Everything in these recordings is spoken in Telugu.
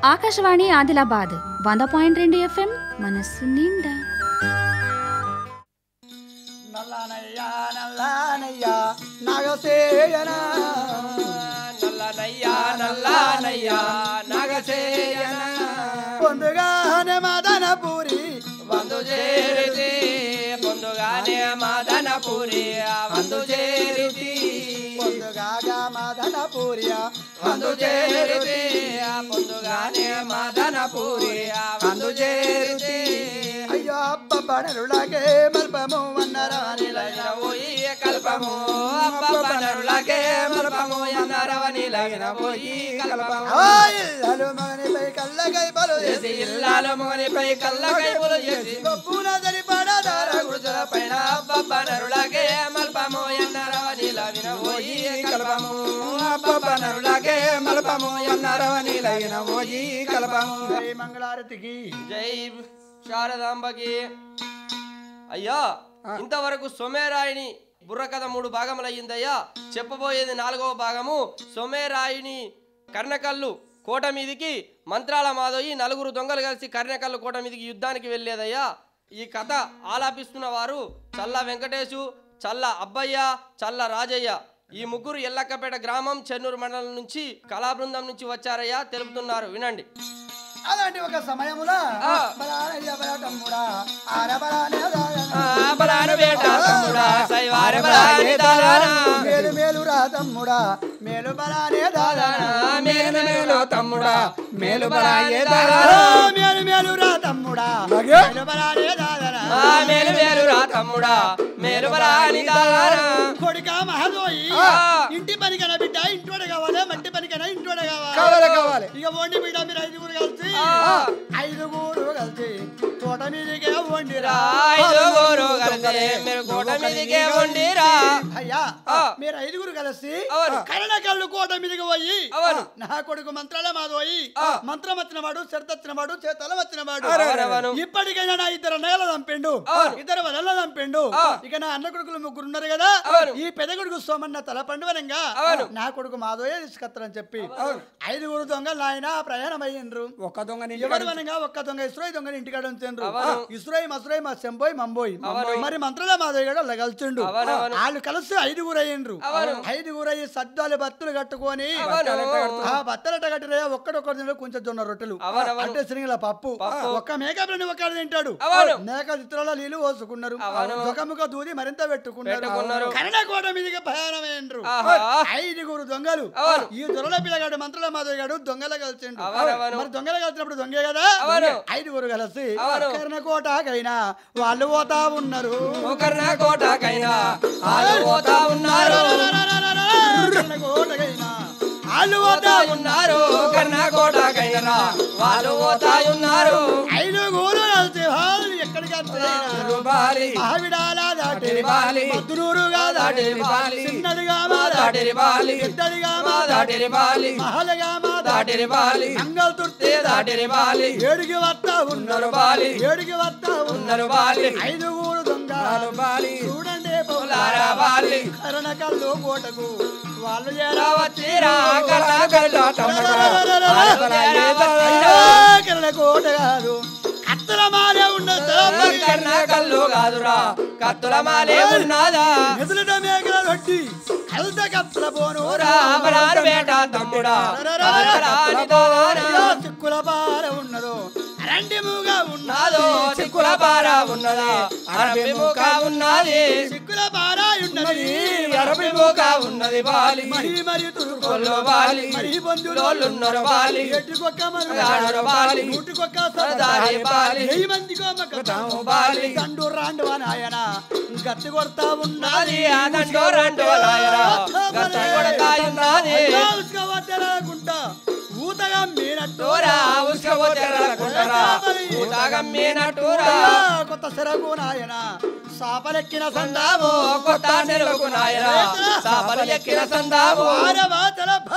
ఆకాశవాణి ఆదిలాబాద్ వంద పాయింట్ రెండు ఎఫ్ఎం మనస్సు నిండా నల్లనయ్యా నల్లనయ్యా నాగసేయన నల్లనయ్యా నల్లనయ్యా నాగసేయన పొందుగానే మదనపూరి వందు చేరితి పొందుగానే మదనపురి వందు చేరితి పొందుగాగా మదనపూరి వందు చేరితి పొందుగానే మదనపురి వందు చేరితి అయ్యో అబ్బ బడరులాగే మల్పము అన్నరా లగిన పోయి కల్పము అబ్బనరులకే మల్పము ఎన్నరవని లగిన పోయి కల్పము ఇల్లు మగనిపై కళ్ళకై పలు చేసి ఇల్లాల మోనిపై కళ్ళ కైపులు చేసి పూనదరి పడదార గుడిసెల పైన అబ్బనరులకే మల్పము ఎన్నరవని లగిన పోయి కల్పము అబ్బనరులకే మల్పము ఎన్నరవని లగిన పోయి కల్పము గుడి మంగళారతికి జై శారదాంబకి అయ్యా ఇంతవరకు సొమేరాయిని బుర్రకథ మూడు భాగములయ్యిందయ్యా చెప్పబోయేది నాలుగవ భాగము సొమేరాయిని కర్ణకల్లు కోట మీదికి మంత్రాల మాధవి నలుగురు దొంగలు కలిసి కర్ణకల్లు కోట మీదికి యుద్ధానికి వెళ్ళేదయ్యా ఈ కథ ఆలాపిస్తున్న వారు చల్ల వెంకటేశు చల్ల అబ్బయ్య చల్ల రాజయ్య ఈ ముగ్గురు ఎల్లక్కపేట గ్రామం చెన్నూరు మండలం నుంచి కళాబృందం నుంచి వచ్చారయ్యా తెలుపుతున్నారు వినండి అలాంటి ఒక సమయముల ఆ. బలానయ్య బలటమ్ముడా ఆరబలానే దారన. బలాన వేట తమ్ముడా సైవార బలాని దాదానా మేలు మేలు రా తమ్ముడా మేలు బలానే దాదానా. మేలు మేలు తమ్ముడా మేలు బలాయే ఆ, దాదానా మేలు మేలు రా తమ్ముడా మేలు బలానే దాదానా. ఆ మేలు మేలు రా తమ్ముడా మేలు బలాని దాదానా కొడుక మహదోయి ఆ. ఇంటి పని కన బిడ్డ ఇంటోడ కావాలి మట్టి పని కన ఇంటోడ కావాలి, కావాలి కావాలి. ఇక వండి బిడ్డ మీరు ఐదుగురు కలిసి ఆ. ఐదుగురు కలిసి తోట మీదకే వండిరా ఐదుగురు కలిసి మీరు కోట మీదికే ఉండిరా అయ్యా ఆ. మీరు ఐదుగురు కలిసి అవును. కరణ కళ్ళు కోట మీదకి పోయి అవును. నా కొడుకు మంత్రాల మాదోయి ఆ. మంత్రం వచ్చిన వాడు శరత్ వచ్చిన వాడు చేతల వచ్చిన వాడు అవునవును. ఇప్పటికైనా నా ఇద్దరు నేల చంపిండు అవును. ఇద్దరు వదల చంపిండు ఆ. ఇక నా అన్న కొడుకులు ముగ్గురు ఉన్నారు కదా అవును. ఈ పెద్ద కొడుకు సోమన్న తల పండువనంగా అవును. నా కొడుకు మాదోయే తీసుకొస్తారని చెప్పి ఐదుగురు దొంగలు ఆయన ప్రయాణం అయ్యిండ్రు ఒక్క దొంగని ఎవరు అనగా ఒక్క దొంగ ఇసురాయి దొంగని ఇంటికాడ ఉంచిండ్రు అవును. ఇసురాయి మసురాయి మా సెంబోయ్ మంబోయ్ అవును. మరి మంత్రుల మాధవ్ గడ కలిసిండు అవును, అవును. వాళ్ళు కలిసి ఐదుగురు అయ్యిండ్రు అవును. ఐదుగురు అయ్యి సద్దాలు బత్తులు కట్టుకొని అవును. ఆ బత్తలట కట్టిన ఒక్కడొక్కడు తినడు కొంచెం జొన్న రొట్టెలు అవును, అవును. అంటే శనగల పప్పు పప్పు. ఒక్క మేకప్ రెండు ఒక్కడు తింటాడు అవును. మేక చిత్రాల నీళ్లు పోసుకున్నారు అవును. ముఖముఖ దూది మరింత పెట్టుకున్నారు పెట్టుకున్నారు. కన్నకోట మీదకి ప్రయాణమైండ్రు ఆహా. ఐదుగురు దొంగలు అవును. ఈ దొరల పిల్లగాడు మంత్రుల మాధవ్ గాడు దొంగల కలిసిండు అవును, అవును. మరి దొంగలు కలిసినప్పుడు దొంగే కదా అవును. ఐదుగురు కలిసి అవును. కర్ణకోటకైనా వాళ్ళు పోతా ఉన్నారు ఒకరిన కోటకైనా వాళ్ళు పోతా ఉన్నారు కర్ణకోటకైనా వాళ్ళు పోతా పోతా ఉన్నారు కర్ణ కోటకైనా వాళ్ళు పోతా ఉన్నారు ఐదుగురు కలిసి వాళ్ళు ఎక్కడికి వచ్చారు బాలి మహావిడాల దాటి దాటిరి బాలి. మధురూరుగా దాటి దాటిరి బాలి. చిన్నదిగా మా దాటిరి బాలి. పెద్దదిగా మా దాటిరి బాలి. మహలగా మా దాటిరి బాలి. మంగళ తుర్తి దాటిరి బాలి. ఏడికి వస్తా ఉన్నారు బాలి. ఏడికి వస్తా ఉన్నారు బాలి. ఐదుగురు దొంగ బాలి. చూడండి పులారా బాలి. కరణ కళ్ళు కోటకు వాళ్ళు చేరా వచ్చిరా కర్ణ కర్ణ తమ్ముడా. వాళ్ళు చేరా అయ్యో, వచ్చిరా. కరణ కోట కాదు కత్తల మాలే ఉన్నది కర్ణ కళ్ళు కాదురా కత్తుల మాలే ఉన్నదా మెదులుట మేకల రొట్టి కలత కత్తల పోను రామరారు బేట తమ్ముడా రాని దానా. చిక్కుల పార ఉన్నదో అరంటి మూగా నాదో ఉన్నదో చిక్కుల పార ఉన్నది అరబి ముఖ ఉన్నది చిక్కుల పార ఉన్నది అరబి ముఖ ఉన్నది బాలి మరి మరి కొల్లు బాలి. మరి బంధువులు లోళ్ళున్నరు బాలి. ఎట్టుకొక్క ఆడరు బాలి. నూటికొక్క దారి బాలి. వెయ్యి మందికో తాము బాలి. దండు రాండు నాయన గత్తి కొడతా ఉన్నది ఉన్నది ఆ దండో రండో నాయనా గత కొడతా ఉన్నది ఉసుకోవద్దనుకుంటా ఊతగా మీనట్టు తోరా ఉసుకపోతెరలకుంటరా ఊతాగమ్మేనట్టురా కొత్త సెరకు నాయన సాపలెక్కిన సందాము సందాము కొత్త నెలకు నాయనా సాపలు ఎక్కిన సందాము వారవాతల ఫలి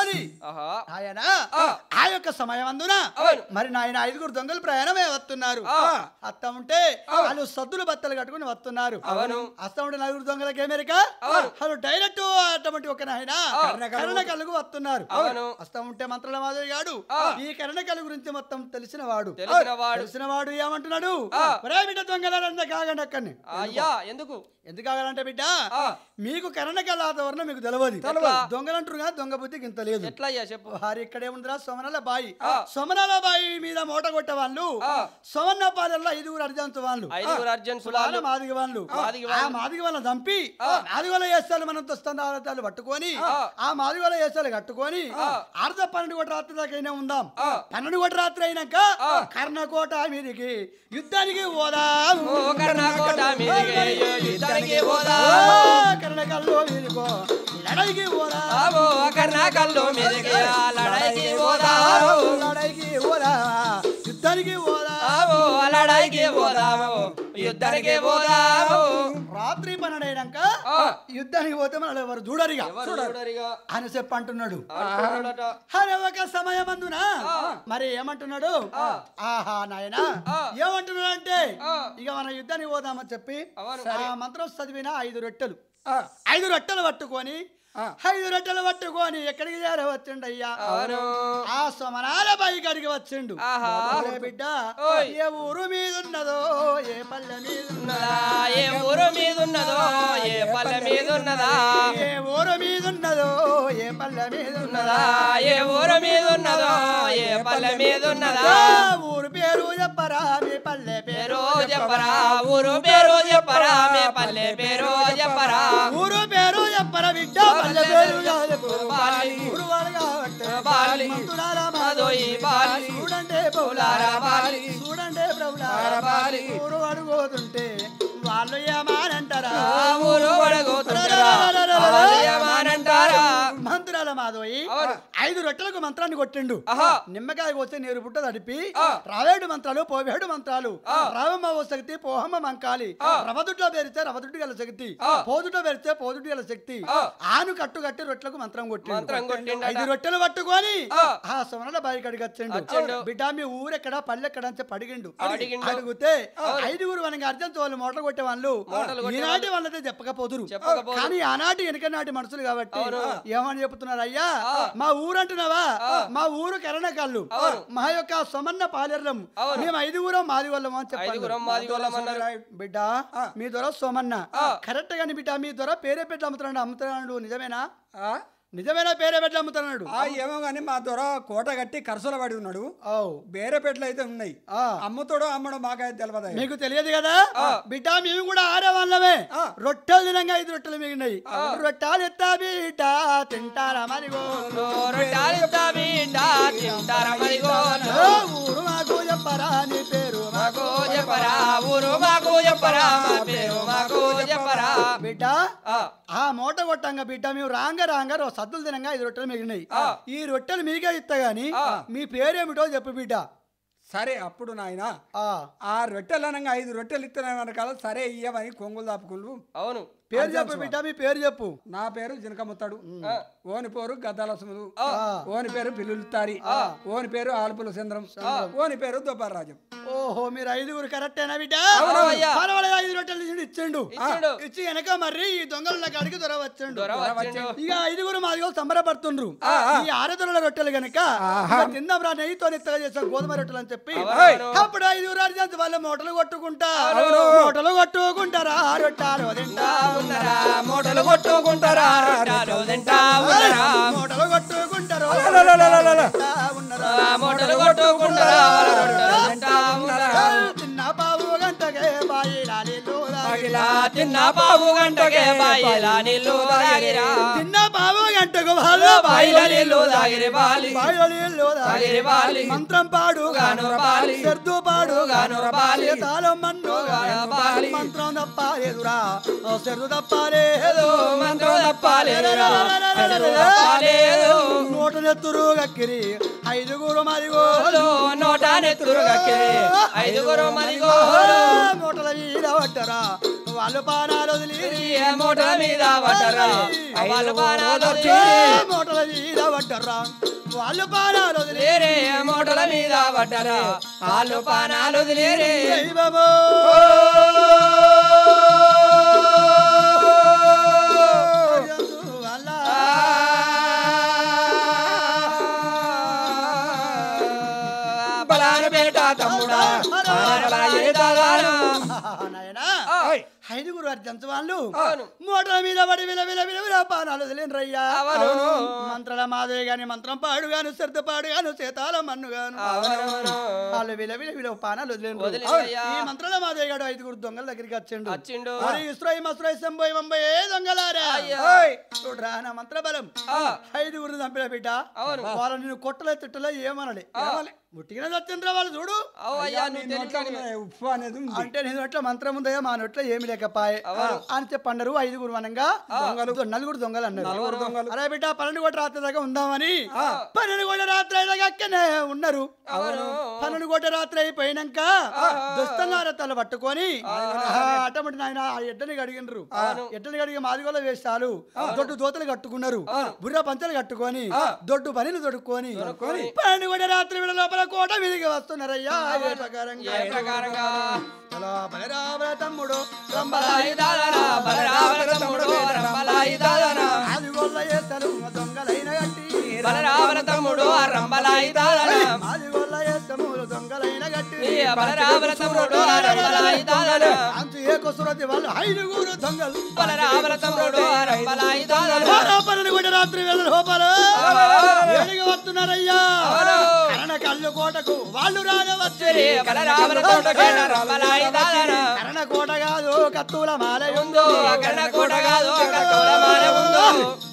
ఆహా ఆయన ఆ. ఆ యొక్క సమయం అందున అవును. మరి నాయన ఐదుగురు దొంగలు ప్రయాణమే వస్తున్నారు ఆ. అత్త ఉంటే వాళ్ళు సద్దులు బత్తలు కట్టుకుని వస్తున్నారు అవును. అత్త ఉంటే నలుగురు దొంగలకి ఏమెరిక అవును. వాళ్ళు డైరెక్ట్ అటువంటి ఒక నాయన ఆ. కరణ కలుగు వస్తున్నారు అవును. అస్త ఉంటే మంత్రుల మాధవి గాడు ఆ. ఈ కరణ కలు గురించి మొత్తం తెలిసిన వాడు తెలిసిన వాడు. తెలిసిన వాడు ఏమంటున్నాడు ఆ. ఒరే బిడ్డ దొంగలంతా కాగండి అక్కడిని అయ్యా ఎందుకు ఎందుకు కాగాలంటే బిడ్డ ఆ. మీకు కరణ కళాతవరణ మీకు తెలియదు ఎట్లా? దొంగలంటారు కదా దొంగ బుద్ధికి ఇంత లేదు ఎట్లా అయ్యా చెప్పు వారి ఇక్కడే ఉందిరా సోమనాల బాయి ఆ. సోమనాల బాయి మీద మూట కొట్టే వాళ్ళు ఆ. సోమన్న పాలెల్లో ఐదుగురు అర్జంత్ వాళ్ళు ఐదుగురు అర్జున్ కులాల సులాలు మాదిగ వాళ్ళు మాదిగ ఆ వాళ్ళు. మాదిగ వాళ్ళని చంపి మాదిగ వాళ్ళ వేస్తాలు మనం దుస్తాలు పట్టుకొని ఆ. ఆ మాదిగ వాళ్ళ వేస్తాలు కట్టుకొని ఆ. అర్ధ పన్నెండు కోట్ల రాత్రి దాకైనా ఉందాం ఆ. పన్నెండు కోట్ల రాత్రి అయినాక ఆ. కర్ణకోట మీదికి యుద్ధానికి పోదాం ఓ కర్ణాకోట మీదికి యుద్ధానికి పోదా కర్ణకల్లో మీదికో లడైకి పోదాం ఆవో కర్ణాకల్లు మీదికి ఆ లడాయికి పోదా లడైకి పోదా యుద్ధానికి పోదా ఆవో లడాయికి పోదాము యుద్ధానికి పోదాము రాత్రి పన్నెండైనాక ఆ. యుద్ధానికి పోతే మన ఎవరు చూడరిగా ఎవరు చూడరిగా అని చెప్పి అంటున్నాడు అంటున్నాడట. అరే ఒక సమయమందున మరి ఏమంటున్నాడు ఆహా నాయన ఆ. ఏమంటున్నాడు అంటే ఆ. ఇక మన యుద్ధానికి పోదామని చెప్పి అవును. ఆ మంత్రం చదివిన ఐదు రొట్టెలు ఆ, ఐదు రొట్టెలు పట్టుకొని ఆ. ఐదు రొట్టెలు పట్టుకొని ఎక్కడికి చేరవచ్చిండు అయ్యా అవును ఆ సమనాల బాయి కడిగి వచ్చిండు ఆహా. ఒరే బిడ్డ ఓయ్. ఏ ఊరు మీద ఉన్నదో ఏ పల్లె మీద ఉన్నదా ఉన్నదా ఏ ఊరు మీద ఉన్నదో ఏ పల్లె మీద ఉన్నదా ఏ ఊరు మీద ఉన్నదో ఏ పల్లె మీద ఉన్నదా ఉన్నదా ఏ ఊరు మీద ఉన్నదో ఏ పల్లె మీద ఉన్నదా ఆ ఊరు పేరు చెప్పరా మీ పల్లె పేరు పేరు చెప్పరా ఊరు పేరు చెప్పరా మీ పల్లె పేరు చెప్పరా ఊరు పేరు చెప్పరా బిడ్డ పల్లె పేరు కాదు బాలి. ఊరు వాడు కాబట్టి బాలి. మంతులాల మాదోయి బాలి. చూడండి పౌలారా బాలి. చూడండి ప్రభులారా బాలి. ఊరు అడుగుతుంటే వాళ్ళు ఏమానంటారా ఆ ఊరు వడగోతుంటారా వాళ్ళు ఏమనంటారా మంత్రాల మాధవి అవును. ఐదు రొట్టెలకు మంత్రాన్ని కొట్టిండు ఆహా. నిమ్మకాయ కోస్తే నీరు పుట్ట తడిపి ఆ. రావేడు మంత్రాలు పోవేడు మంత్రాలు ఆ. రావమ్మ ఓ శక్తి పోహమ్మ మంకాలి ఆ. రవదుట్లో పెరిస్తే రవదుడ్డు గల శక్తి ఆ. పోదుట్లో పెరిస్తే పోదుడ్డు గల శక్తి ఆ. ఆను కట్టు కట్టి రొట్టెలకు మంత్రం కొట్టి మంత్రం కొట్టిండట. ఐదు రొట్టెలు పట్టుకొని ఆ. ఆ సోమనల బాయి కడిగి వచ్చిండు వచ్చిండు. బిడ్డ మీ ఊరెక్కడ పల్లెక్కడ అని చెప్పి అడిగిండు అడిగిండు. అడిగితే ఐదుగురు మనకి అర్జెంట్ వాళ్ళు మూటలు కొట్టే వాళ్ళు మూటలు కొట్టే ఈనాటి వాళ్ళైతే చెప్పకపోదురు చెప్పకపోదురు. కానీ ఆనాటి వెనక నాటి మనుషులు కాబట్టి అవును. ఏమని చెప్తున్నారు అయ్యా ఆ. మా ఊరు అంటున్నావా మా ఊరు కరణకల్లు అవును. మా యొక్క సొమన్న పాలెర్లం అవును. మేము ఐదుగురం మాది వాళ్ళం అని చెప్పాలి ఐదుగురం మాది వాళ్ళం అన్నారు బిడ్డ మీ దొర సోమన్న కరెక్ట్ గాని బిడ్డ మీ దొర పేరే పెట్టి అమ్ముతున్నాడు అమ్ముతున్నాడు నిజమేనా ఆ, నిజమేనా పేరే పెట్టి అమ్ముతున్నాడు ఆ ఏమో కానీ మా దొర కోట కట్టి కరసల పడి ఉన్నాడు ఓ వేరే పెట్లు అయితే ఉన్నాయి ఆ. అమ్ముతాడో అమ్మడో మాకైతే తెలియదు మీకు తెలియదు కదా బిడ్డ మేము కూడా ఆడవాళ్ళమే రొట్టెలు తినంగా ఐదు రొట్టెలు మిగిలినాయి రొట్టెలు ఎత్తా బిడ్డ తింటారా మరిగో రొట్టాలిద్దా బిడ్డ తింటారా మరిగోను ఓ ఊరు మాకు చెప్పరా నీ పేరు మాకు చెప్పరా ఊరు మాకు చెప్పరా మా పేరు మాకు చెప్పరా బిడ్డ ఆ, ఆ మూట కొట్టంగా బిడ్డ మేము రాంగ రాంగ రో సద్దులు తినంగా ఐదు రొట్టెలు మిగిలినాయి ఆ. ఈ రొట్టెలు మీకే ఇస్తా గాని ఆ. మీ పేరేమిటో చెప్పు బిడ్డ సరే అప్పుడు నాయన ఆ ఆ రొట్టెలు అనగా ఐదు రొట్టెలు ఇస్తున్నాయి అనకాల సరే ఇయ్యమని కొంగులు దాపుకులు అవును పేరు చెప్పు బిడ్డ మీ పేరు చెప్పు నా పేరు జినకముత్తాడు ఆ. ఓని పేరు గద్దాల సుములు ఆ. ఓని పేరు పిల్లుతారి ఓని పేరు ఆల్పుల చంద్రం ఓని పేరు దుబ్బారాజం ఓహో మీరు ఐదుగురు కరెక్టేనా బిడ్డ అవునయ్యా. పర్వాలేదు ఐదు రొట్టెలు ఇచ్చిండు ఇచ్చిండు ఇచ్చిండు. ఇచ్చి వెనక మరి ఈ దొంగల కాడికి దొర వచ్చిండు దొర వచ్చిండు. ఇక ఐదుగురు మాదిగో సంబరపడుతుండ్రు ఈ ఆరుదొరల రొట్టెలు గనక ఇక తిందాం రా నెయ్యితో నెత్తగా చేసాం గోధుమ రొట్టెలు అని చెప్పి అవును. అప్పుడు ఐదుగురు అర్జెంట్ వాళ్ళ మూటలు కొట్టుకుంటా మూటలు కొట్టుకుంటారా ఆ రొట్టాలు తింటా ఉన్నారా మూటలు కొట్టుకుంటారా రొట్టాలు తింటా ఉన్నారా మూటలు కొట్టుకుంటారు తింటా ఉన్నారా ఆ, మూటలు కొట్టుకుంటారా రొట్టెలు తింటా ఉన్నారా తిన్న పావు గంటకే బాయిలాలి పగిలా తిన్న పావు గంటకే బాయిలా నీళ్ళు తాగిరా తిన్న పావు గంటకు వాళ్ళు బాయిల నీళ్ళు తాగిరి బాలి బాయిల నీళ్ళు తాగిరి బాలి మంత్రం పాడు గాను బాలి శర్దు పాడు గాను బాలి తాళం మన్ను గాను బాలి మంత్రం తప్పాలేదురా ఓ శర్దు తప్పాలేదు మంత్రం తప్పాలేదు చదువు తప్పాలేదు నోట నెత్తురు గక్కిరి ఐదుగురు మరిగో నోట నెత్తురు గక్కిరి ఐదుగురు మదిగో మూటల మీద పట్టరా వాళ్ళు పానాలు వదిలి మూటల మీద పడ్డరా వాళ్ళు బాణాలు మూటల మీద పట్టరా వాళ్ళు పానాలు వదిలే లేరే మూటల మీద పడ్డరా వాళ్ళు పానాలు వదిలేరే దైవమో. అల్లా. బలాన పేట తమ్ముడా బలాన ఏ తాళాలు? నాయనా ఓయ్. ఐదుగురు అర్జంత వాళ్ళు అవును. మోటార్ మీద పడి విల విల విల విల పానాలు వదిలేను రయ్యా అవును. మంత్రాల మాధవి గాని మంత్రం పాడు గాను శ్రద్ధ పాడు గాను చేతాల మన్ను గాను అవునవును. వాళ్ళు విల విల విల పానాలు వదిలేను వదిలేనయ్యా. ఈ మంత్రాల మాధవి గాడు ఐదుగురు దొంగల దగ్గరికి వచ్చిండు వచ్చిండు మరి ఇస్రోయి మస్రోయి సంబోయి మంబోయి ఏ దొంగలారా అయ్యా. ఓయ్, చూడురా నా మంత్ర బలం ఆ, ఐదుగురు చంపిన బిడ్డ అవును. వాళ్ళ నేను కొట్టలే తిట్టలే ఏమనాలి ఏమనాలి ముట్టిగా చచ్చిండ్రా వాళ్ళు చూడు అవు అయ్యా నీ నువ్వు నోట్లో తెలియదు ఉన్న ఉప్పు అనేది ఉంది అంటే నీ నోట్లో మంత్రం ఉందయ్యా మా నోట్లో ఏమి లేకపాయే అని చెప్పన్నారు ఐదుగురు వనంగా దొంగలు నలుగురు దొంగలు అన్నారు దొంగలు. అరే బిడ్డ పన్నెండు కోట్ల రాత్రి దాకా ఉందామని పన్నెండు కోట్ల రాత్రి అయ్యేదాకా అక్కనే ఉన్నారు పన్నెండు కోట్ల రాత్రి అయిపోయినాక దుస్తన్నార తల పట్టుకొని అటమటి నాయన ఆ ఎడ్డని కడిగినరు ఎడ్డని కడిగి మాదిగోల వేషాలు దొడ్డు దోతలు కట్టుకున్నారు బుర్ర పంచలు కట్టుకొని దొడ్డు పనిని తొడుక్కొని పన్నెండు కోట్ల రాత్రి వేళ లోపల కోట మీదికి వస్తున్నారయ్యా ఏ ప్రకారంగా ఏ ప్రకారంగా అలా బలరామ తమ్ముడు రంబలాయి దాదనా, బలరామల తమ్ముడు రంబలాయి దాదనా. ఆదిగోళ్ళ ఏసలు దొంగలైన గట్టి బలరామల తమ్ముడు రంబలాయి దాదనా. ఆదిగోళ్ళ ఏసములు దొంగలైన గట్టి ఈ బలరామల తమ్ముడు రంబలాయి దాదనా. అంచు ఏ కొసురతి వాళ్ళు ఐదుగురు దొంగలు బలరామల తమ్ముడు రంబలాయి దాదనా. పన్నెండు కూడా రాత్రి వేళ లోపల ఏడిగా వస్తున్నారయ్యా కరణ కళ్ళు కోటకు వాళ్ళు రాగవచ్చు శ్రీ బలరామల తమ్ముడు రంబలాయి దాదనా. కరణ కోట కాదు కత్తుల మాల ఉందో అక్కడ కూడా కాదు కత్తుల మాల ఉందో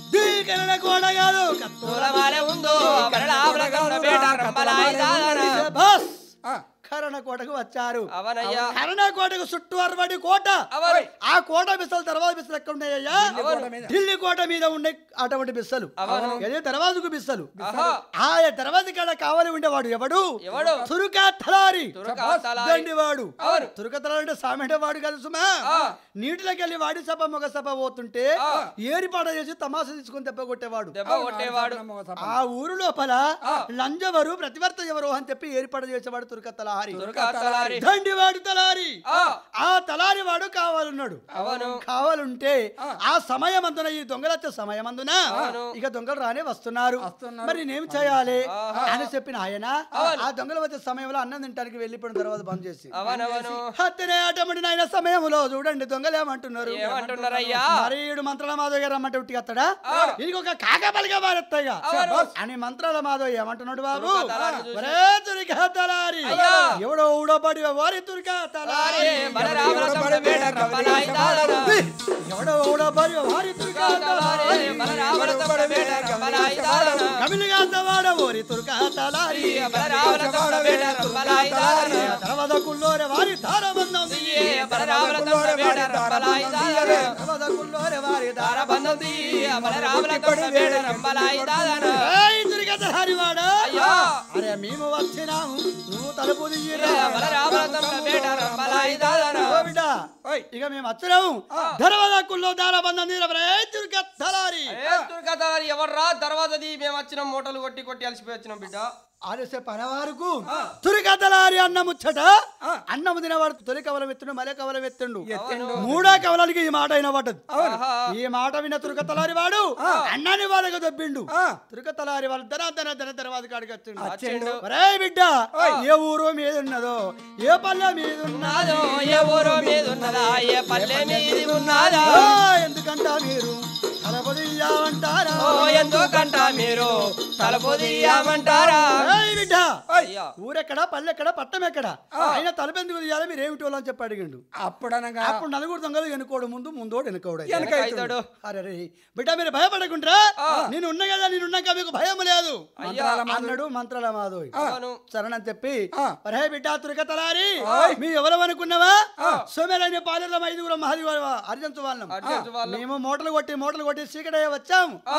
కరణ కోట కాదు కత్తుల కత్తుల మాల ఉందో బలరామల తమ్ముడు పేట రంబలాయి దాదనా. బస్ ఆ, కరణ కోటకు వచ్చారు అవనయ్యా కరణ కోటకు చుట్టూ అరవడి కోట అవరు ఆ కోట బిస్సలు తర్వాత బిస్సలు ఎక్కడ ఉన్నాయ్యా కోట మీద. ఢిల్లీ కోట మీద ఉండే అటువంటి బిస్సలు అవును. అదే దర్వాజుకు బిస్సలు ఆహా. ఆ దర్వాజ కాడ కావాలి ఉండేవాడు ఎవడు ఎవడు? తురుకా తలారి తురకా తలారి. దండివాడు అవును. తురుక తలారి అంటే సామెట వాడు కదా సుమా ఆ. నీటిలోకి వెళ్ళి వాడి సభ మొగ సభ పోతుంటే ఏరిపాట చేసి తమాషా తీసుకొని దెబ్బ కొట్టేవాడు దెబ్బ కొట్టేవాడు నమ్మక సభ. ఆ ఊరు లోపల లంజవరు ప్రతివర్త ఎవరు అని చెప్పి ఏర్పాటు చేసేవాడు తురుక తలారి తురకా తలారి దండివాడు తలారి ఆ, ఆ తలారి వాడు కావాలన్నాడు అవును కావాలంటే ఆ సమయం అందున ఈ దొంగలు వచ్చే సమయం అందున అవును. ఇక దొంగలు రానే వస్తున్నారు వస్తున్నారు. మరి నేనేం చేయాలి అని చెప్పిన ఆయన ఆ దొంగలు వచ్చే సమయంలో అన్నం తినడానికి వెళ్ళిపోయిన తర్వాత బంద్ చేసి అవనవను అతనే అటమటి ఆయన సమయంలో చూడండి దొంగలు ఏమంటున్నారు ఏమంటున్నారయ్యా మరి ఈడు మంత్రాల మాధవ్ గారు రమ్మంటే ఉట్టి అత్తడా ఇది ఒక కాకపలిగా మారెత్తాయిగా అని మంత్రాల మాధవ్ ఏమంటున్నాడు బాబు తలారి చూసి. ఒరే తురికా తలారి అయ్యా. ఎవడో ఊడబడి వారి తురికా తలారి అరే బలరామల తమ్ముడు పేట రంబలాయి దాదనా. ఎవడో ఊడబడి వారి తురికా తలారి తలారి బలరామల తమ్ముడు పేట రంబలాయి దాదనా. కమిలిగా వాడ ఓరి తురికా తలారి బలరామల తమ్ముడు పేట రంబలాయి దాదనా. తర్వాత కుల్లోరే వారి ధారబంధం ఏ బలరామల తమ్ముడు పేట రంబలాయి దాదనా. తర్వాత కుల్లోరే వారి ధార దారబంధం తీ, బలరామల తమ్ముడు పేట రంబలాయి దాదనా. ఏయ్ తురికా తలారి వాడా అయ్యా అరే మేము వచ్చినాము నువ్వు తలుపు ఏ తీయరా బలరామల తమ్ముడు పేట రంబలాయి దాదనా. ఓ బిడ్డ ఇక మేము వచ్చినాము ధర్మదక్కుల్లో దారబంధం తీర తలారి ఏ తుర్కతారి ఎవర్రా దర్వాజది మేము వచ్చిన మూటలు కొట్టి కొట్టి అలసిపోయి వచ్చినాం బిడ్డ ఆలస్య పనవారుకు తురిక తలారి అన్న ముచ్చట అన్నము తినవాడు తొలి కవలం ఎత్తుండు మలే కవలం ఎత్తుండు మూడో కవలానికి ఈ మాట అయిన పడ్డది ఆహా. ఈ మాట విన్న తురుక తలారి వాడు అన్నాన్ని వాళ్ళకి దొబ్బిండు తురుక తలారి వాళ్ళు ధన ధన ధన తర్వాత కాడికి వచ్చిండు వచ్చిండు. ఒరే బిడ్డ ఏ ఊరు మీద ఉన్నదో ఏ పల్లె మీద ఉన్నదో నాదో ఏ ఊరు మీద ఉన్నదా ఏ పల్లె మీది ఉన్నదా ఓ, ఎందుకంటా మీరు తలపదియ్యామంటారా ఓ ఎందుకంట మీరు తలుపు తీయమంటారా ఏయ్ బిడ్డ అయ్యా ఊరెక్కడ పల్లెక్కడ పట్టం ఎక్కడ అయినా తలపెందుకు తీయాలి మీరు ఏమిటి వాళ్ళు అని చెప్పి అడిగిండు అప్పుడనగా అప్పుడు నలుగురు దొంగలు వెనుకోడు ముందు ముందోడు వెనుకోడు వెనకైతాడు. అరే రే బిడ్డ మీరు భయపడకుంటారా నేను ఉన్నా కదా నేను ఉన్నాక మీకు భయం లేదు అయ్యా అన్నాడు మంత్రాల మాధవి అవును సరేనని చెప్పి అరే బిడ్డ తురిక తలారి మీ ఎవరు అనుకున్నావా సోమేరైన పాలెల్లో ఐదుగురు మహాది అర్జంతు వాళ్ళం అర్జెంట్ వాళ్ళు మేము మూటలు కొట్టి మూటలు కొట్టి చీకటయ్య వచ్చాం తర్వాత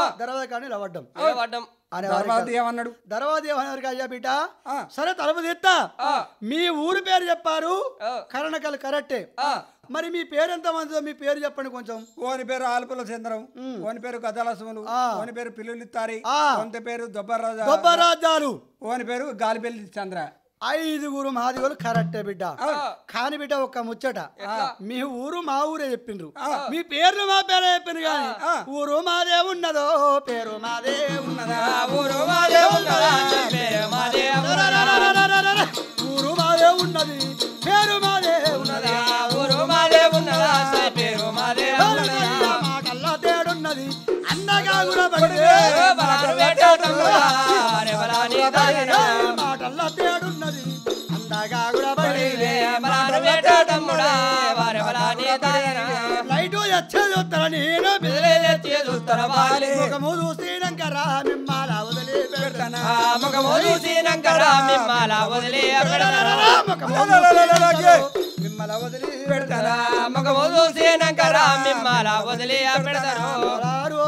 కానీ నిలబడ్డం పడ్డం అనే తర్వాత ఏమన్నాడు తర్వాత ఏమన్నారు అయ్యా బిడ్డ ఆ. సరే తలుపు తీస్తా మీ ఊరి పేరు చెప్పారు ఆ. కరణకల్ కరెక్టే మరి మీ పేరు ఎంత మందిదో మీ పేరు చెప్పండి కొంచెం ఓని పేరు ఆల్పుల చంద్రం ఓని పేరు గజలసములు ఆ. ఓని పేరు పిల్లులు ఇత్తారి ఆ. కొంత పేరు దొబ్బరాజా గొప్పరాజ్యాలు ఓని పేరు గాలిపల్లి చంద్ర ఐదుగురు మాదిగోలు కరెక్టే బిడ్డ కాని బిడ్డ ఒక్క ముచ్చట మీ ఊరు మా ఊరే చెప్పిండ్రు మీ పేర్లు మా పేరే చెప్పిండ్రు కానీ ఊరు మాదే ఉన్నదో పేరు మాదే ఉన్నదా ఊరు మాదే ఉన్నదా పేరు మాదే రరరరరరరర. ఊరు మాదే ఉన్నది పేరు మాదే ఉన్నది ఊరు మాదే ఉన్నదా పేరు మాదే అయ్యా, మాటల్లా తేడున్నది అందగా కూడా పడితే బలాను వేటాడుతున్నదా? వారే బలాని దానినా? ఏయ్, మాటల్లా తేడున్నది అందగా కూడా పడితే బలాను వేటాడమ్ముడా? వారే బలాని దానినా? లైటు వచ్చేది వస్తారా నేను బిదిలే తెచ్చి చూస్తర వాలి. ముఖము చూసినాక రా మిమ్మాల వదిలి పెడతానా ఆ ముఖము చూసినాకరా మిమ్మాల వదిలి పెడతారా? ముఖము చూసినాక మిమ్మల వదిలి పెడతానా ఆ ముఖము చూసినాకరా మిమ్మాల వదిలి పెడతారు రారు.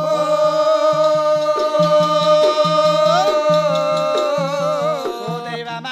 ఓ దైవమా.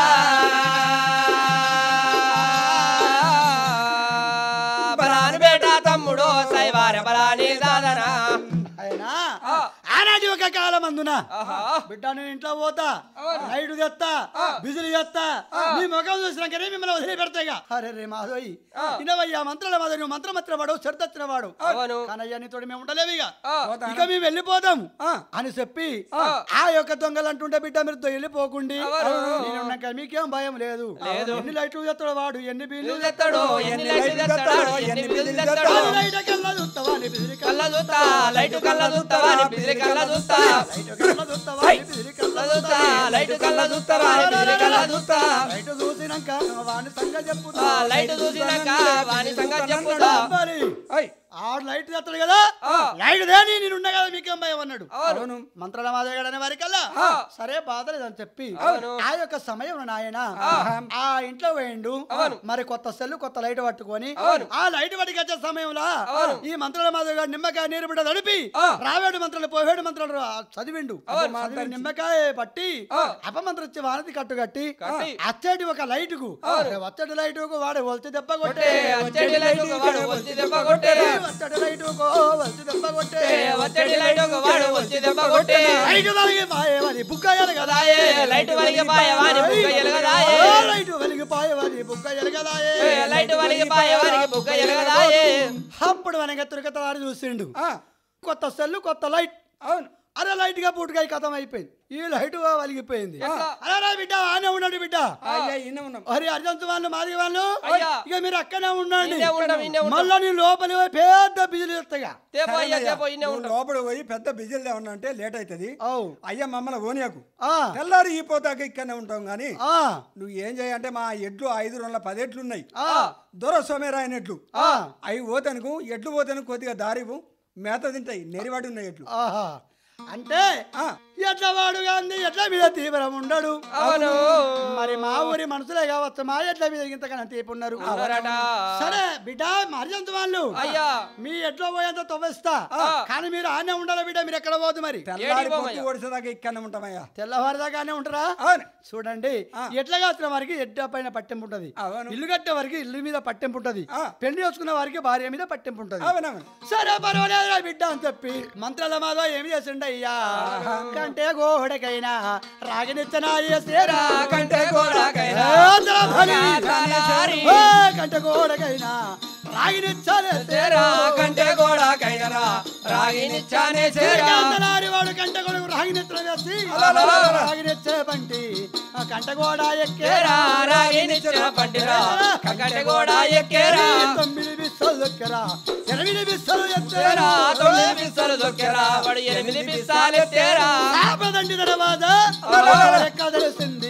బలాను బేట తమ్ముడు సైవార బలాని దాదనా అయినా ఆనాటి ఒక కాలం అందున ఆహా. బిడ్డ నేను ఇంట్లో పోతా లైట్ తెస్తా బిజులు చేస్తా నీ ముఖం చూసినాకనే మిమ్మల్ని వదిలి పెడతాయిగా అరే రే మాధవి ఇనవయ్యా మంత్రాల మాధవి నువ్వు మంత్రమత్ర వాడు చెడతచ్చిన వాడు అవును కానయ్యా నీతోటి మేము ఉండలేవు ఇక ఆ, ఇక మేము వెళ్ళిపోతాం అని చెప్పి ఆ యొక్క దొంగలు అంటుంటే బిడ్డ మీరు వెళ్ళిపోకుండి నేను ఉన్నాక మీకేం భయం లేదు ఎన్ని లైట్లు తెస్తాడు వాడు ఎన్ని బిల్లు తెస్తాడు ఎన్ని లైట్లు తెస్తాడు ఎన్ని బిల్లు తెస్తాడు లైట్ కల్లా చూస్తావా నీ బిజిలి కళ్ళ చూస్తా లైట్ కళ్ళ చూస్తావా నీ బిజిలి కళ్ళ చూస్తా లైట్ కల్లా చూస్తావా నీ బిజిలి కల్లా కళ్ళ చూస్తా లైట్ కళ్ళ చూస్తావా నీ బిజిలి కళ్ళ చూస్తా లైట్ చూసినాక వాని సంగతి చెప్పుతా ఆ, లైట్ చూసినాక వాని సంగతి చెప్పుడా మరి అయ్ ఆ లైట్ తెస్తాడు కదా లైట్ దేని నేను ఉన్నా కదా మీకేం భయం అన్నాడు అవును మంత్రాల మాదేగడనే వారికల్లా సరే బాధ లేదని చెప్పి అవును. ఆ యొక్క సమయం నాయన ఆ ఇంట్లో వేయండు మరి కొత్త సెల్లు కొత్త లైట్ పట్టుకొని ఆ లైట్ పట్టుకొచ్చే సమయంలో ఈ మంత్రాల మాధవ్ గారు నిమ్మకాయ నీరు బిడ్డ నడిపి రావేడు మంత్రాలు పోవేడు మంత్రాలు రా- చదివిండు చదివి నిమ్మకాయ పట్టి అపమంత్రం ఇచ్చి వానతి కట్టు కట్టి కట్టి. అచ్చటి ఒక లైట్ కు వచ్చటి లైట్ కు వాడు వలిచి దెబ్బ కొట్టే కొట్టే వచ్చేటి లైట్ ఒక వాడు వచ్చి దెబ్బ కొట్టే వచ్చటి లైట్ కు వలిచి దెబ్బ కొట్టే వచ్చేటి లైట్ ఒక వాడు వచ్చి దెబ్బ కొట్టే లైట్ వలిగి మాయేవని బుక్కయ్యాలి కదా కదాయే లైట్ వలిగి పాయ వాని బుగ్గ ఎలగదాయే లైట్ వెలిగి పాయవాది బుగ్గ ఎలగదాయే లైట్ వలిగి పాయ వానికి బుగ్గ ఎలగదాయే అప్పుడు వెనక తిరగతలాడి చూసిండు ఆ, కొత్త సెల్లు కొత్త లైట్ అవును అరే లైట్ గా పూటగా కథం అయిపోయింది ఈ లైట్ వలిగిపోయింది అరే రా బిడ్డ ఆనే ఉండండి బిడ్డ అయ్యా ఇన్న ఉన్నాం అరే అర్జంత్ వాళ్ళు మాది వాళ్ళు అయ్యా. ఇక మీరు అక్కడే ఉండండి ఇన్నే ఉండం, ఇన్నే ఉండం. మళ్ళా నీ లోపలి పోయి పెద్ద బిజులు ఇస్తాగా తేపో అయ్యా సరేనయ్యా, తేపో ఇన్నే నువ్వు ఉంటాం లోపల పోయి పెద్ద బిజిల్ ఏమన్నా అంటే లేట్ అవుతుంది అవు అయ్యా మమ్మల్ని ఓనియకు ఆ, తెల్లారి ఈ పోతాక ఇక్కడనే ఉంటాం కానీ ఆ, నువ్వు ఏం చేయంటే మా ఎడ్లు ఐదు రెండు పదెట్లు ఉన్నాయి ఆ, దొర సోమేరాయన ఎడ్లు ఆ. అవి పోతానుకు ఎడ్లు పోతాను కొద్దిగా దారివు మేత తింటాయి నెరివాడి ఉన్నాయి ఎడ్లు ఆహా అంటే ఆ. ఎట్లా వాడు గాంధీ ఎట్లా మీద తీవ్రం ఉండడు అవును మరి మా ఊరి మనుషులే కావచ్చు మా ఎట్ల మీద ఇంతకన్నా తీపి ఉన్నారు ఉన్నారట. సరే బిడ్డ మర్జంత వాళ్ళు అయ్యా మీ ఎట్లా పోయేంత తవ్వేస్తా కానీ మీరు ఆనే ఉండాలి బిడ్డ మీరు ఎక్కడ పోదు మరి తెల్లారి ఏడికి పొత్తు పోమయ్యా? ఓడిసేదాకా ఇక్కడనే ఉంటామయ్యా తెల్లవారిదాకానే ఉంటారా అవును చూడండి ఎట్లా కాసిన వారికి ఎడ్డ పైన పట్టెంపు ఉంటది అవును. ఇల్లు కట్టే వారికి ఇల్లు మీద పట్టెంపు ఉంటది ఆ. పెళ్లి చేసుకున్న వారికి భార్య మీద పట్టెంపు ఉంటది అవునవును సరే పర్వాలేదు బిడ్డ అని చెప్పి మంత్రాల మాదో ఏమి చేసిండ అయ్యా కంటే గోడకైనా రాగినిచ్చనాయ సేరా కంటే గోడకైనా ఆంధ్ర బలి. చాలారి. ఓ, కంటే గోడకైనా రాగినిచ్చాలే చేరా కంటే గోడకైనా రాగినిచ్చానే చేరా కాంతలారి వాడు కంట కొడుకు రాగినెత్తలు వేసి రాగినెచ్చే బంటి ఆ కంట గోడ ఎక్కేరా చేరా రాగినిచ్చిన పంటిరా కంటే గోడ ఎక్కేరా తొమ్మిది బిస్సలు ఎక్కేరా ఎనిమిది బిస్సలు చేరా ఎత్తేరా తొమ్మిది పిస్తలు దొక్కెరా వాడు ఎనిమిది పిస్తాలు ఎత్తేరా శాపదండి తర్వాత లెక్క తెలిసింది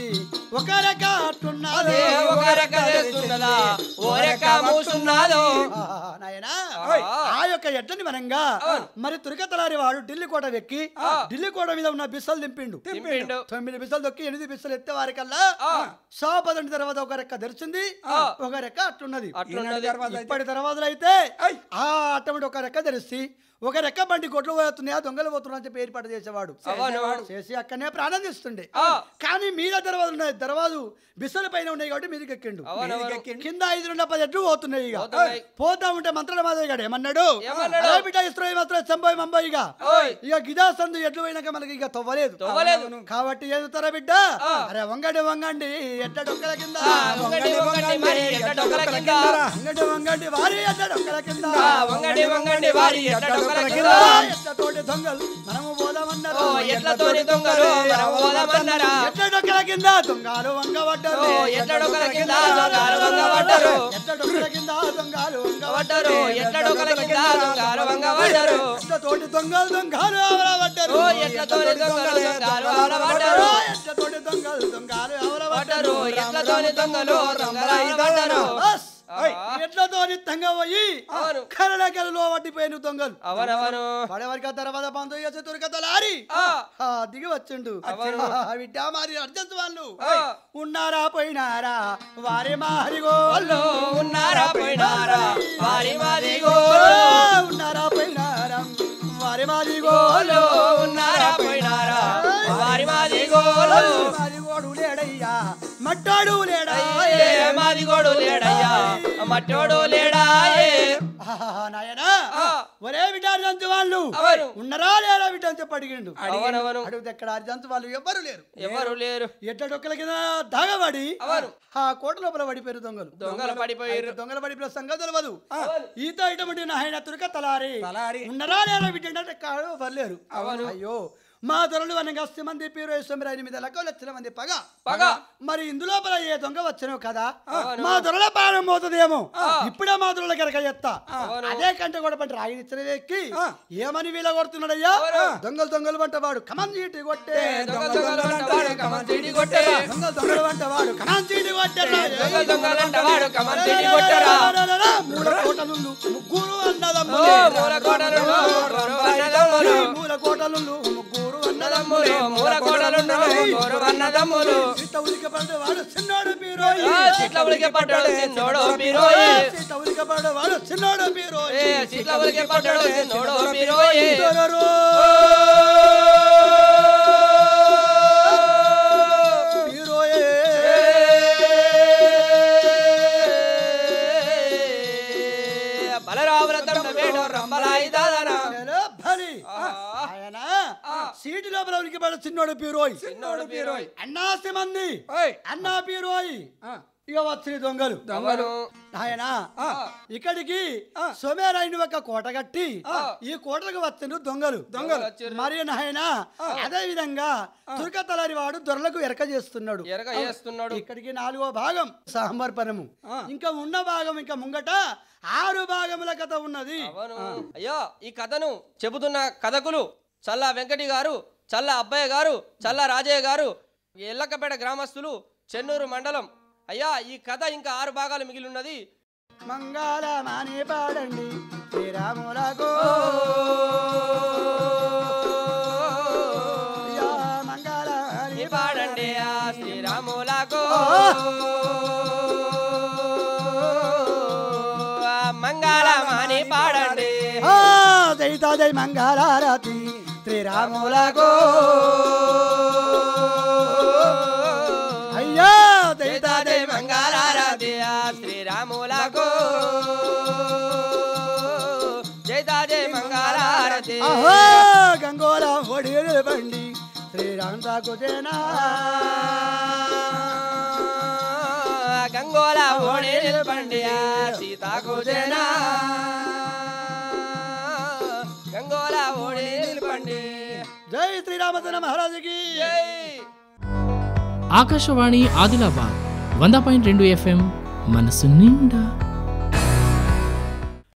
ఒక రెక్క అట్టున్నది ఏ ఒక రెక్క చేస్తున్నదా ఓ రెక్క మూసున్నదో ఆహా, నాయనా ఓయ్. ఆ యొక్క ఎడ్లని మనంగా మరి తురికతలారి వాడు ఢిల్లీ కోట వెక్కి ఢిల్లీ కోట మీద ఉన్న బిస్సలు దింపిండు దింపిండు. తొమ్మిది బిస్సలు దొక్కి ఎనిమిది బిస్సలు ఎత్తే వారికల్లా సాపదండి తర్వాత ఒక రెక్క తెరిచింది ఒక రెక్క అట్టున్నది అట్లున్నది తర్వాత ఇప్పటి తర్వాత అయితే ఆ అట్టమటి ఒక రెక్క తెరిచి ఒక రెక్క బండి కొట్లు పోతున్నాయా దొంగలు పోతున్నా అని చెప్పి ఏర్పాటు చేసేవాడు అవును. చేసి అక్కడనే ప్రాణం తీస్తుండే ఆ. కానీ మీద దర్వాజు ఉన్నాయి దర్వాజు బిస్సల పైన ఉన్నాయి కాబట్టి మీదకి ఎక్కిండు అవునవును. కింద ఐదు నుండి పది ఎట్లు పోతున్నాయి ఇక పోతున్నాయి. పోతా ఉంటే మంత్రాల మాధవి గాడు ఏమన్నాడు ఏమన్నాడు? అరే బిడ్డ ఇస్త్రోయి మాత్రం సంభవి మంబోయి ఇక ఓయ్. ఇక గిదా సందు ఎట్లు పోయినాక మనకి ఇక తవ్వలేదు తవ్వలేదు. కాబట్టి ఏదుతారా బిడ్డ అరే వంగండి వంగండి ఎట్ల డొక్కల కింద ఆ, వంగండి వంగండి మరి ఎట్ట డొక్కల కింద వంగండి వంగండి వారి ఎట్ల డొక్కల కింద ఆ, వంగండి వంగండి వారి ఎట్ట డొక్కల కింద ఎట్ల తోటి దొంగలు మనము పోదామన్నారు ఓ ఎట్లతోని దొంగలు మనం పోదామన్నారా ఎట్ల డొక్కల కింద దొంగలు వంగబడ్డారు ఓ ఎట్ల డొక్కల కింద దొంగలు వంగబడ్డరు ఎట్ల డొక్కల కింద దొంగలు పడ్డరు ఎట్ల డొక్కల కింద దొంగలు వంగబడ్డరు ఎట్ల తోటి దొంగలు దొంగలు అవలబడ్డారు ఓ ఎట్లతోని దొంగలు దొంగలు అవలబడ్డరు ఎట్ల తోటి దొంగలు దొంగలు పడ్డరు అవలబడ్డారు ఎట్లతోని దొంగలు దొంగలు అవలబడ్డరు బస్. ఆ. ఎట్లతోని తంగ పోయి అవును. కరల కలలో పట్టిపోయిన దొంగలు అవనవను పడేవారికి ఆ తర్వాత పంతో చేసే తురకతలారి ఆ. ఆ, దిగి వచ్చిండు అవును. ఆ, బిడ్డ మారి అర్జెంట్ వాళ్ళు ఆ. ఉన్నారా పోయినారా వారి మారిగోళ్ళు వాళ్ళు ఉన్నారా పోయినారా వారి మాదిగో ఉన్నారా పోయినారా వారి మారిగోళ్ళు వాళ్ళు ఉన్నారా పోయినారా వారి మాదిగోలు మారిగోడు లేడయ్యా మట్టాడు లేడా ఏ మాదిగోడు లేడయ్యా మట్టోడు లేడాయే ఆహా, నాయనా ఆ. ఒరే బిడ్డ అర్జంతు వాళ్ళు అవును. ఉన్నారా లేరా బిడ్డ అని చెప్పి అడిగిండు అవనవను అడిగితే ఎక్కడ అర్జంతు వాళ్ళు ఎవ్వరు లేరు ఎవరు లేరు ఎట్ల డొక్కల కింద దాగబడి అవును. ఆ కోట లోపల పడిపోయారు దొంగలు దొంగలు పడిపోయారు దొంగలు పడిపోయిన సంగతి తెలియదు ఈత ఇటువంటి నాయన తురక తలారి తలారి. ఉన్నరా లేరా బిడ్డ అంటే కాడు వర్లేరు అవును. అయ్యో మా దొరలు అనగా అస్తి మంది పీరోశ్వర ఎనిమిది లెక్క లక్షల మంది పగ పగ. మరి ఇందులోపల ఏ దొంగ వచ్చను కదా అవును. మా దొరల ప్రాణం పోతుందేమో ఇప్పుడే మా దొరల కనుక ఎత్తా అవును. అదే కంటే కూడా పంట రాగి ఇచ్చిన ఎక్కి ఏమని వీళ్ళ కొడుతున్నాడయ్యా దొంగలు దొంగలు పంట వాడు కమన్ చీటి కొట్టే దొంగ దొంగలంట వాడు కమం తిడి కొట్టరా దొంగలు దొంగలు పంట వాడు కమన్ చీటి కొట్టారా దొంగ దొంగలంట వాడు కమం తిడి కొట్టరా మూల కోటలుండు ముగ్గురు ఓ అన్నదమ్ములు మూల కోటలు అన్నదమ్ములు మూల కోటలుండు ముగ్గురు అన్నదమ్ములు అన్నదమ్ములు మూల కోటలు ముగ్గురు అన్నదమ్ములు సీత ఉలికపడ్డ వాడు చిన్నోడు పీరోయి ఆ చిట్ల ఉలికే పడ్డాడు చిన్నోడు పిరోయి సీత ఉలికపడ్డ వాడు చిన్నోడు పీరోయి ఏ చిట్ల ఉలికే పడ్డాడు చిన్నోడు పిరోయి దొరరు. పీరోయే. బలరాముల తండ వేడు రంబలాయి దాదన ఎలా బలి. ఆయన సీటు లోపల ఉలికపడ్డ చిన్నోడు పీరోయి చిన్నోడు పిరోయి అన్నాసి మంది ఓయ్. అన్నా పీరోయి ఇక వచ్చిన దొంగలు దొంగలు ఆయన ఇక్కడికి సోమేరాయుని ఒక కోట కట్టి ఈ కోటకు వచ్చిన దొంగలు దొంగలు వచ్చిర్రు. మరియు నాయన అదే విధంగా తుర్కతలారి వాడు దొరలకు ఎరక చేస్తున్నాడు ఎరగ చేస్తున్నాడు ఇక్కడికి నాలుగో భాగం సమర్పణము ఇంకా ఉన్న భాగం ఇంకా ముంగట ఆరు భాగముల కథ ఉన్నది అవును అయ్యో ఈ కథను చెబుతున్న కథకులు చల్లా వెంకటి గారు చల్లా అబ్బయ్య గారు చల్లా రాజయ్య గారు ఎల్లక్కపేట గ్రామస్తులు చెన్నూరు మండలం అయ్యా ఈ కథ ఇంకా ఆరు భాగాలు మిగిలి ఉన్నది మంగళమాని పాడండి శ్రీరాములకు యా మంగళమాని ఈ పాడండి ఆ శ్రీరాములకు ఆ మంగళమాని పాడండి ఆ, దైతా దై మంగళారతి శ్రీరాములకు అయ్యా దైతా దై జై మంగళారతి ఆ శ్రీరాములకు జైతా జై మంగళారతి అహో గంగోల ఒడి బండి శ్రీరామ్ తాకుతేనా గంగోల ఓడి నిలబండి ఆ సీతాకు జనా గంగోల ఓడి నిలబండి జై శ్రీరామచంద్ర మహారాజుకి జై ఆకాశవాణి ఆదిలాబాద్ వంద పాయింట్ రెండు ఎఫ్ఎం మనసు నిండా